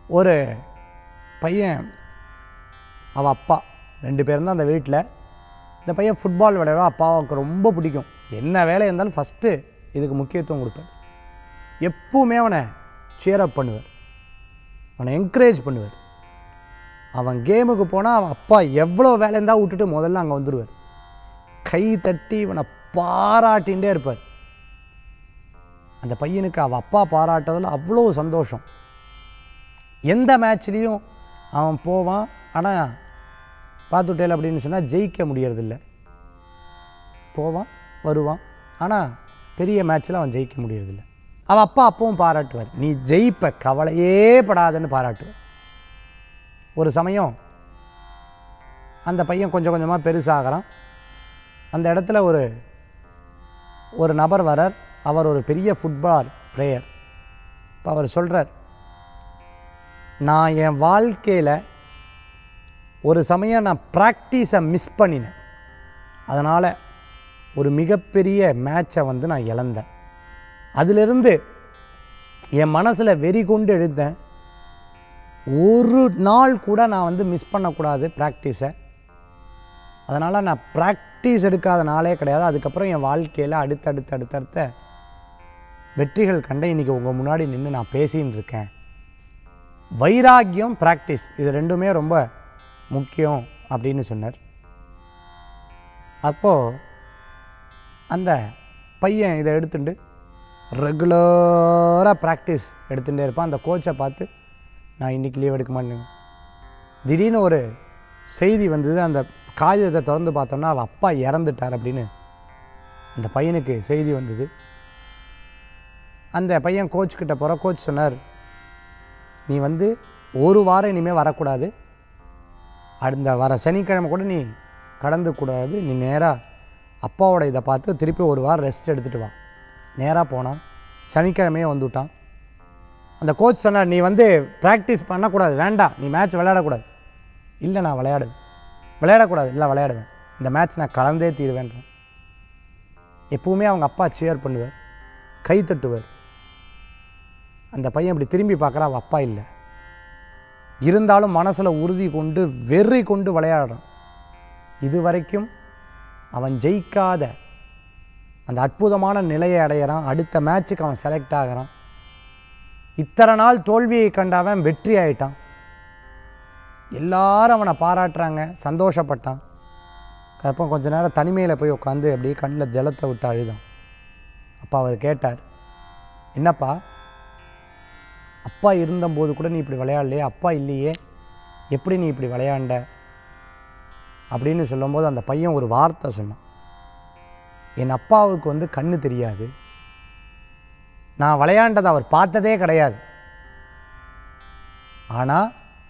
ஒரு பையன் அவள் அப்பா ரெண்டு பேரும் தான் அந்த வீட்டில் இந்த பையன் ஃபுட்பால் விளையாட அப்பாவுக்கு ரொம்ப பிடிக்கும் என்ன வேலை இருந்தாலும் ஃபஸ்ட்டு இதுக்கு முக்கியத்துவம் கொடுப்பார் எப்பவுமே அவனை சியரப் பண்ணுவார் அவனை என்கரேஜ் பண்ணுவார் அவன் கேமுக்கு போனால் அவன் அப்பா எவ்வளோ வேலை இருந்தால் விட்டுட்டு முதல்ல அங்கே வந்துடுவார் கை தட்டி இவனை பாராட்டிகிட்டே இருப்பார் அந்த பையனுக்கு அவள் அப்பா பாராட்டுறதுல அவ்வளோ சந்தோஷம் எந்த மேட்ச்லேயும் அவன் போவான் ஆனால் பார்த்துட்டேல் அப்படின்னு சொன்னால் ஜெயிக்க முடியறதில்ல போவான் வருவான் ஆனால் பெரிய மேட்ச்சில் அவன் ஜெயிக்க முடியறதில்ல அவன் அப்பா அப்பவும் பாராட்டுவார் நீ ஜெயிப்ப கவலையே படாதன்னு பாராட்டுவார் ஒரு சமயம் அந்த பையன் கொஞ்சம் கொஞ்சமாக பெருசாகிறான் அந்த இடத்துல ஒரு ஒரு நபர் வரார் அவர் ஒரு பெரிய ஃபுட்பால் பிளேயர் இப்போ அவர் சொல்கிறார் நான் என் வாழ்க்கையில் ஒரு சமயம் நான் ப்ராக்டிஸை மிஸ் பண்ணினேன் அதனால் ஒரு மிகப்பெரிய மேட்சை வந்து நான் இழந்தேன் அதிலிருந்து என் மனசில் வெறி கொண்டு எழுந்தேன் ஒரு நாள் கூட நான் வந்து மிஸ் பண்ணக்கூடாது ப்ராக்டிஸை அதனால் நான் ப்ராக்டிஸ் எடுக்காத நாளே கிடையாது அதுக்கப்புறம் என் வாழ்க்கையில் அடுத்தடுத்து அடுத்தடுத்த வெற்றிகள் கண்ட இன்றைக்கி உங்கள் முன்னாடி நின்று நான் பேசின்னு இருக்கேன் வைராக்கியம் ப்ராக்டிஸ் இது ரெண்டுமே ரொம்ப முக்கியம் அப்படின்னு சொன்னார் அப்போது அந்த பையன் இதை எடுத்துட்டு ரெகுலராக ப்ராக்டிஸ் எடுத்துகிட்டே இருப்பான் அந்த கோச்சை பார்த்து நான் இன்றைக்கி லீவ் எடுக்க மாட்டேங்க திடீர்னு ஒரு செய்தி வந்தது அந்த காகிதத்தை திறந்து பார்த்தோம்னா அவள் அப்பா இறந்துட்டார் அப்படின்னு அந்த பையனுக்கு செய்தி வந்தது அந்த பையன் கோச் கிட்ட போகிற கோச் சொன்னார் நீ வந்து ஒரு வாரம் இனிமேல் வரக்கூடாது அந்த வர சனிக்கிழமை கூட நீ கடந்து கூடாது நீ நேராக அப்பாவோட இதை பார்த்து திருப்பி ஒரு வாரம் ரெஸ்ட் எடுத்துகிட்டு வா நேராக போனான் சனிக்கிழமையே வந்துவிட்டான் அந்த கோச் சொன்னார் நீ வந்து ப்ராக்டிஸ் பண்ணக்கூடாது வேண்டாம் நீ மேட்ச் விளையாடக்கூடாது இல்லை நான் விளையாடுவேன் விளையாடக்கூடாது இல்லை விளையாடுவேன் இந்த மேட்ச் நான் கலந்தே தீருவேன்றேன் எப்பவுமே அவங்க அப்பா சேர் பண்ணுவார் கை தட்டுவார் அந்த பையன் இப்படி திரும்பி பார்க்குறா அவள் அப்பா இல்லை இருந்தாலும் மனசில் உறுதி கொண்டு வெறி கொண்டு விளையாடுறான் இது வரைக்கும் அவன் ஜெயிக்காத அந்த அற்புதமான நிலையை அடையிறான் அடுத்த மேட்ச்சுக்கு அவன் செலக்ட் ஆகிறான் இத்தனை நாள் தோல்வியை கண்டவன் வெற்றி ஆயிட்டான் எல்லாரும் அவனை பாராட்டுறாங்க சந்தோஷப்பட்டான் அப்போ கொஞ்ச நேரம் தனிமையில் போய் உட்காந்து அப்படியே கண்ணில் ஜலத்தை விட்டு அழுதான் அப்பா அவர் கேட்டார் என்னப்பா அப்பா இருந்தபோது கூட நீ இப்படி விளையாடலையே அப்பா இல்லையே எப்படி நீ இப்படி விளையாண்ட அப்படின்னு சொல்லும்போது அந்த பையன் ஒரு வார்த்தை சொன்னான் என் அப்பாவுக்கு வந்து கண்ணு தெரியாது நான் விளையாண்டதை அவர் பார்த்ததே கிடையாது ஆனால்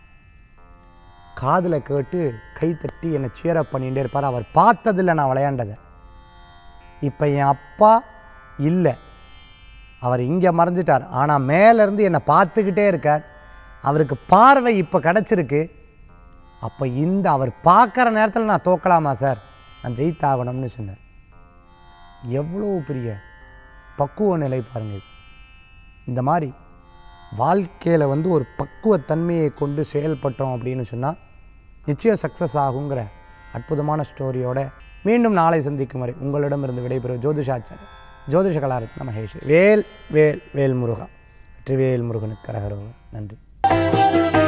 காதில் கேட்டு கை தட்டி என்னை சேரப் பண்ணிகிட்டே இருப்பார் அவர் பார்த்ததில்லை நான் விளையாண்டதை இப்போ என் அப்பா இல்லை அவர் இங்கே மறைஞ்சிட்டார் ஆனால் மேலேருந்து என்னை பார்த்துக்கிட்டே இருக்கார் அவருக்கு பார்வை இப்போ கிடச்சிருக்கு அப்போ இந்த அவர் பார்க்குற நேரத்தில் நான் தோக்கலாமா சார் நான் ஜெயித்தாகணும்னு சொன்னார் எவ்வளோ பெரிய பக்குவ நிலை பாருங்கள் இது இந்த மாதிரி வாழ்க்கையில் வந்து ஒரு பக்குவத்தன்மையை கொண்டு செயல்பட்டோம் அப்படின்னு சொன்னால் நிச்சயம் சக்ஸஸ் ஆகுங்கிற அற்புதமான ஸ்டோரியோட மீண்டும் நாளை சந்திக்கும் வரை உங்களிடமிருந்து விடைபெறும் ஜோதிஷாச்சாரியர் ஜோதிஷ கலாரத்ன மகேஷ் வேல் வேல் வேல் முருகா வெற்றிவேல் முருகனுக்கு கரகரோகர் நன்றி